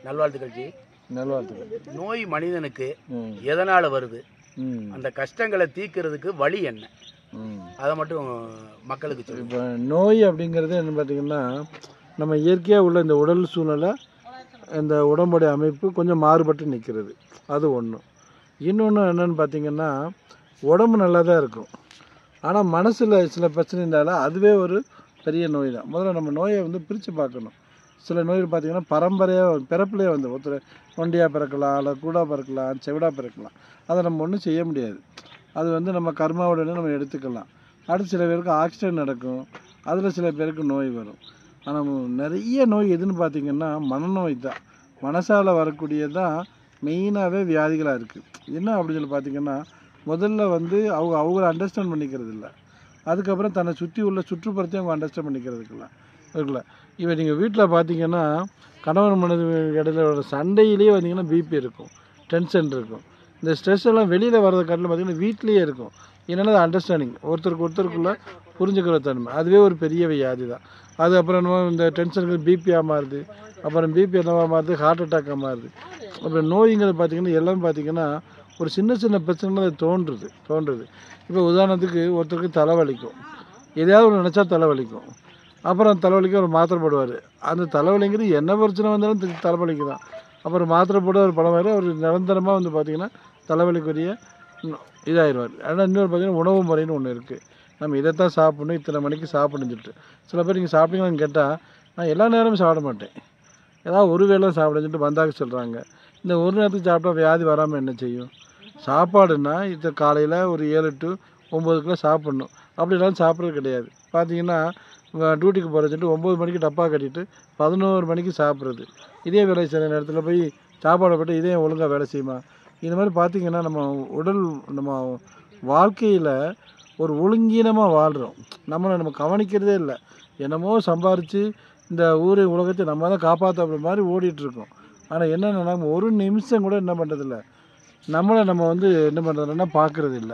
நல்வாழ்த்துக்கள் ஜி நல்வாழ்த்துக்கள் நோய் மனிதனுக்கு ம் எதனால வருது ம் அந்த கஷ்டங்களை தீர்க்கறதுக்கு வழி என்ன ம் அதை மட்டும் மக்களுக்கு சொல்லுங்க இப்போ நோய் அப்படிங்கிறது என்ன பார்த்தீங்கன்னா நம்ம இயற்கையாக உள்ள இந்த உடல் சூழ்நிலை இந்த உடம்புடைய அமைப்பு கொஞ்சம் மாறுபட்டு நிற்கிறது அது ஒன்று இன்னொன்று என்னன்னு பார்த்தீங்கன்னா உடம்பு நல்லா தான் இருக்கும் ஆனால் மனசில் சில பிரச்சனை இருந்தாலும் அதுவே ஒரு பெரிய நோய் தான் முதல்ல நம்ம நோயை வந்து பிரித்து பார்க்கணும் சில நோய்கள் பார்த்தீங்கன்னா பரம்பரையாக பிறப்புலேயே வந்து ஒருத்தர் ஒண்டியாக பிறக்கலாம் இல்லை கூடா பிறக்கலாம் செவிடா பிறக்கலாம் அதை நம்ம ஒன்றும் செய்ய முடியாது அது வந்து நம்ம கர்மாவோட நம்ம எடுத்துக்கலாம் அடுத்து சில பேருக்கு ஆக்சிடென்ட் நடக்கும் அதில் சில பேருக்கு நோய் வரும் ஆனால் நிறைய நோய் எதுன்னு பார்த்தீங்கன்னா மனநோய் தான் மனசால் வரக்கூடியது தான் மெயினாகவே வியாதிகளாக இருக்குது என்ன அப்படின்னு சொல்லி பார்த்தீங்கன்னா முதல்ல வந்து அவங்க அவங்கள அண்டர்ஸ்டாண்ட் பண்ணிக்கிறது இல்லை அதுக்கப்புறம் தன்னை சுற்றி உள்ள சுற்றுப்புறத்தையும் அவங்க அண்டர்ஸ்டாண்ட் பண்ணிக்கிறதுக்குல்ல இருக்குல்ல இப்போ நீங்கள் வீட்டில் பார்த்தீங்கன்னா கணவன் மனைவி இடையில ஒரு சண்டையிலேயே பார்த்தீங்கன்னா பிபி இருக்கும் டென்ஷன் இருக்கும் இந்த ஸ்ட்ரெஸ் எல்லாம் வெளியில் வர்றது காட்டிலும் பார்த்தீங்கன்னா வீட்லேயே இருக்கும் என்னென்னா அண்டர்ஸ்டாண்டிங் ஒருத்தருக்கு ஒருத்தருக்குள்ள புரிஞ்சுக்கிற தன்மை அதுவே ஒரு பெரிய வியாதி தான் அது அப்புறம் என்னமோ இந்த டென்ஷனுக்கு பிபியாக மாறுது அப்புறம் பிபி என்னவா மாறுது ஹார்ட் அட்டாக்காக மாறுது அப்புறம் நோய்ங்கிறது பார்த்தீங்கன்னா எல்லாம் பார்த்தீங்கன்னா ஒரு சின்ன சின்ன பிரச்சனைகள் அது தோன்றுது தோன்றுது இப்போ உதாரணத்துக்கு ஒருத்தருக்கு தலைவலிக்கும் எதையாவது ஒன்று நினச்சா தலைவலிக்கும் அப்புறம் தலைவலிக்கு ஒரு மாத்திரை போடுவார் அந்த தலைவலிங்கிறது என்ன பிரச்சனை வந்தாலும் தி- தலைவலிக்கு தான் அப்புறம் மாத்திரை போட ஒரு படம் வேறு அவர் நிரந்தரமாக வந்து பார்த்திங்கன்னா தலைவலிக்குரிய இன்னும் இதாகிடுவார் ஆனால் இன்னொரு பார்த்தீங்கன்னா உணவு முறைன்னு ஒன்று இருக்குது நம்ம இதைத்தான் சாப்பிடணும் இத்தனை மணிக்கு சாப்பிடணும்னு சொல்லிட்டு சில பேர் நீங்கள் சாப்பிட்டீங்களான்னு கேட்டால் நான் எல்லா நேரமும் சாப்பிட மாட்டேன் ஏதாவது ஒரு வேளை சாப்பிடுன்னு சொல்லிட்டு வந்தாக்க சொல்கிறாங்க இந்த ஒரு நேரத்துக்கு சாப்பிட்டா வியாதி வராமல் என்ன செய்யும் சாப்பாடுன்னா இது காலையில் ஒரு ஏழு டு ஒம்போதுக்குள்ளே சாப்பிட்ணும் அப்படி இல்லாமல் சாப்பிட்றது கிடையாது பார்த்தீங்கன்னா டியூட்டிக்கு போகிற சொல்லிட்டு ஒம்பது மணிக்கு டப்பா கட்டிட்டு பதினோரு மணிக்கு சாப்பிட்றது இதே வேலை சில நேரத்தில் போய் சாப்பாடை போட்டு இதே ஒழுங்காக வேலை செய்யுமா இந்த மாதிரி பார்த்தீங்கன்னா நம்ம உடல் நம்ம வாழ்க்கையில் ஒரு ஒழுங்கீனமாக வாழ்கிறோம் நம்மளை நம்ம கவனிக்கிறதே இல்லை என்னமோ சம்பாரித்து இந்த ஊரை உலகத்தை நம்ம தான் காப்பாற்ற மாதிரி ஓடிட்டு இருக்கோம் ஆனால் என்னென்னா நம்ம ஒரு நிமிஷம் கூட என்ன பண்ணுறதில்ல நம்மளை நம்ம வந்து என்ன பண்ணுறதுன்னா பார்க்குறது இல்லை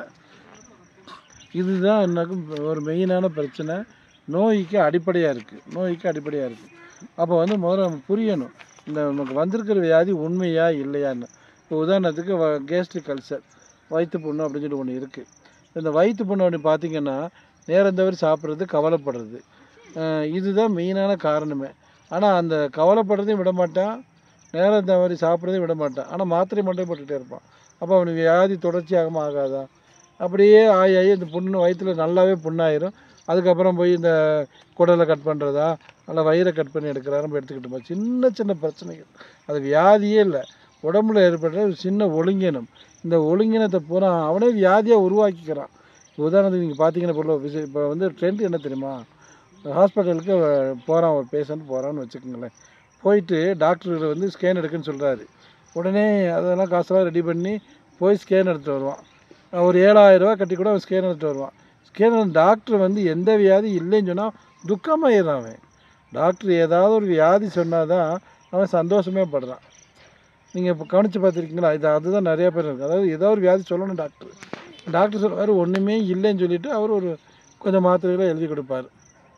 இதுதான் எனக்கும் ஒரு மெயினான பிரச்சனை நோய்க்கு அடிப்படையாக இருக்குது நோய்க்கு அடிப்படையாக இருக்குது அப்போ வந்து முதல்ல நம்ம புரியணும் இந்த நமக்கு வந்திருக்கிற வியாதி உண்மையா இல்லையான்னு இப்போ உதாரணத்துக்கு கேஸ்ட்ரிக் கல்சர் வயிற்று புண்ணு அப்படின்னு சொல்லி ஒன்று இருக்குது இந்த வயிற்று புண்ணு ஒன்று பார்த்தீங்கன்னா நேரம் தவிர சாப்பிட்றது கவலைப்படுறது அஹ் இதுதான் மெயினான காரணமே ஆனால் அந்த கவலைப்படுறதையும் விட மாட்டான் நேரம் தவறி சாப்பிட்றதையும் விட மாட்டான் ஆனால் மாத்திரை மட்டும் போட்டுகிட்டே இருப்பான் அப்போ அவனுக்கு வியாதி தொடர்ச்சியாகமா ஆகாதா அப்படியே ஆகி ஆகி இந்த புண்ணு வயிற்றுல நல்லாவே புண்ணாயிரும் அதுக்கப்புறம் போய் இந்த குடலை கட் பண்ணுறதா அல்ல வயிறை கட் பண்ணி எடுக்கிறதா நம்ம எடுத்துக்கிட்டு இருப்போம் சின்ன சின்ன பிரச்சனைகள் அது வியாதியே இல்லை உடம்புல ஏற்படுற ஒரு சின்ன ஒழுங்கினம் இந்த ஒழுங்கினத்தை பூரா அவனே வியாதியாக உருவாக்கிக்கிறான் உதாரணத்துக்கு நீங்கள் பார்த்தீங்கன்னா இப்போ விசி இப்போ வந்து ட்ரெண்ட் என்ன தெரியுமா ஹாஸ்பிட்டலுக்கு போகிறான் ஒரு பேஷண்ட் போகிறான்னு வச்சுக்கோங்களேன் போயிட்டு டாக்டர் வந்து ஸ்கேன் எடுக்குன்னு சொல்கிறாரு உடனே அதெல்லாம் காசெல்லாம் ரெடி பண்ணி போய் ஸ்கேன் எடுத்துட்டு வருவான் ஒரு ஏழாயிரம் ரூபாய் கட்டி கூட அவன் ஸ்கேன் எடுத்துட்டு வருவான் ஸ்கேன் டாக்டர் வந்து எந்த வியாதி இல்லைன்னு சொன்னால் துக்கமாயிடுறான் அவன் டாக்டர் ஏதாவது ஒரு வியாதி சொன்னால் தான் அவன் சந்தோஷமே படுறான் நீங்கள் இப்போ கவனித்து பார்த்துருக்கீங்களா இது அதுதான் நிறைய பேர் இருக்குது அதாவது ஏதோ ஒரு வியாதி சொல்லணும் டாக்டர் டாக்டர் சொல்லுவார் ஒன்றுமே இல்லைன்னு சொல்லிட்டு அவர் ஒரு கொஞ்சம் மாத்திரைகளை எழுதி கொடுப்பார்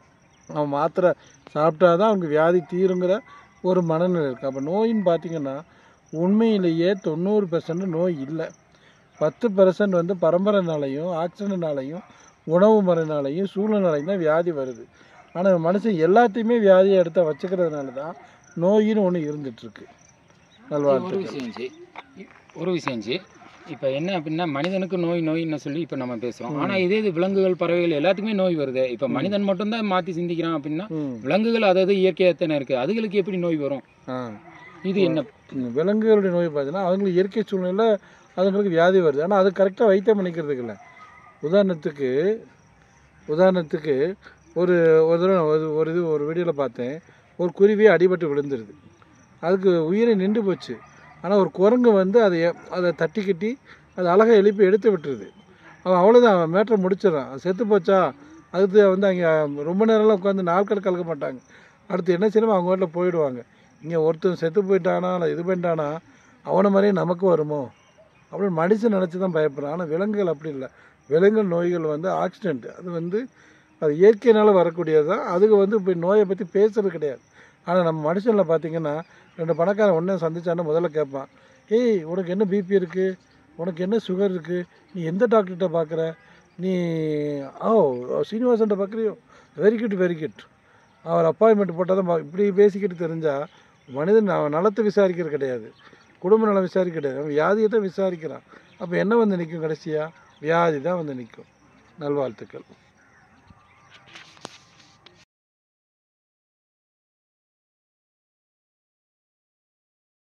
அவன் மாத்திரை சாப்பிட்டா தான் அவனுக்கு வியாதி தீருங்கிற ஒரு மனநிலை இருக்குது அப்போ நோயின்னு பார்த்தீங்கன்னா உண்மையிலேயே தொண்ணூறு பெர்சன்ட் நோய் இல்லை பத்து பெர்சன்ட் வந்து பரம்பரைனாலையும் ஆக்சிடென்ட்னாலையும் உணவு முறைனாலையும் சூழ்நிலையும் தான் வியாதி வருது ஆனால் மனுஷன் எல்லாத்தையுமே வியாதியை எடுத்து வச்சுக்கிறதுனால தான் நோயின்னு ஒன்று இருந்துகிட்ருக்கு ஒரு நல்வாழ்த்துக்கள் விஷயம் ஜி ஒரு விஷயம் ஜி இப்போ என்ன அப்படின்னா மனிதனுக்கு நோய் நோயின்னு சொல்லி இப்போ நம்ம பேசுகிறோம் ஆனால் இதே இது விலங்குகள் பறவைகள் எல்லாத்துக்குமே நோய் வருது இப்போ மனிதன் மட்டும்தான் மாற்றி சிந்திக்கிறான் அப்படின்னா ம் விலங்குகள் அதாவது இயற்கையாக தானே இருக்குது அதுகளுக்கு எப்படி நோய் வரும் ஆ இது என்ன இந்த விலங்குகளுடைய நோய் பார்த்தீங்கன்னா அவங்களுக்கு இயற்கை சூழ்நிலை அதுங்களுக்கு வியாதி வருது ஆனால் அது கரெக்டாக வைத்தியம் பண்ணிக்கிறதுக்கு இல்லை உதாரணத்துக்கு உதாரணத்துக்கு ஒரு ஒரு தடவை ஒரு- ஒரு இது ஒரு வீடியோவில் பார்த்தேன் ஒரு குருவி அடிபட்டு விழுந்துருது அதுக்கு உயிரை நின்று போச்சு ஆனால் ஒரு குரங்கு வந்து அதை எ- அதை தட்டி கட்டி அதை அழகாக எழுப்பி எடுத்து விட்டுருது அவன் அவ்வளோதான் அவன் மேட்டரை முடிச்சிடறான் அது செத்து போச்சா அடுத்து வந்து அங்கே ரொம்ப நேரம்லாம் உட்காந்து நாட்கள் கலக்க மாட்டாங்க அடுத்து என்ன செய்யணுமோ அவங்க வீட்டில் போயிடுவாங்க இங்கே ஒருத்தன் செத்து போயிட்டானா இல்லை இது பண்ணிட்டானா அவனை மாதிரியே நமக்கு வருமோ அப்படின்னு மனுஷன் நினச்சி தான் பயப்படுறான் ஆனால் விலங்குகள் அப்படி இல்லை விலங்குகள் நோய்கள் வந்து ஆக்சிடென்ட் அது வந்து அது இயற்கையினால் வரக்கூடியது தான் அதுக்கு வந்து இப்போ நோயை பற்றி பேசுறது கிடையாது ஆனால் நம்ம மனுஷனில் பார்த்தீங்கன்னா ரெண்டு பணக்காரன் ஒன்றே சந்திச்சான்னா முதல்ல கேட்பான் ஏய் உனக்கு என்ன பிபி இருக்குது உனக்கு என்ன சுகர் இருக்குது நீ எந்த டாக்டர்கிட்ட பார்க்குற நீ ஓ சீனிவாசன்ட்ட பார்க்குறியோ வெரி குட் வெரி குட் அவர் அப்பாயின்மெண்ட் போட்டால் தான் பா- இப்படி பேசிக்கிட்டு தெரிஞ்சால் மனிதன் அவன் நலத்தை விசாரிக்கிறது கிடையாது குடும்ப நலம் விசாரிக்க கிடையாது அவன் வியாதியை தான் விசாரிக்கிறான் அப்போ என்ன வந்து நிற்கும் கடைசியாக வியாதி தான் வந்து நிற்கும் நல்வாழ்த்துக்கள்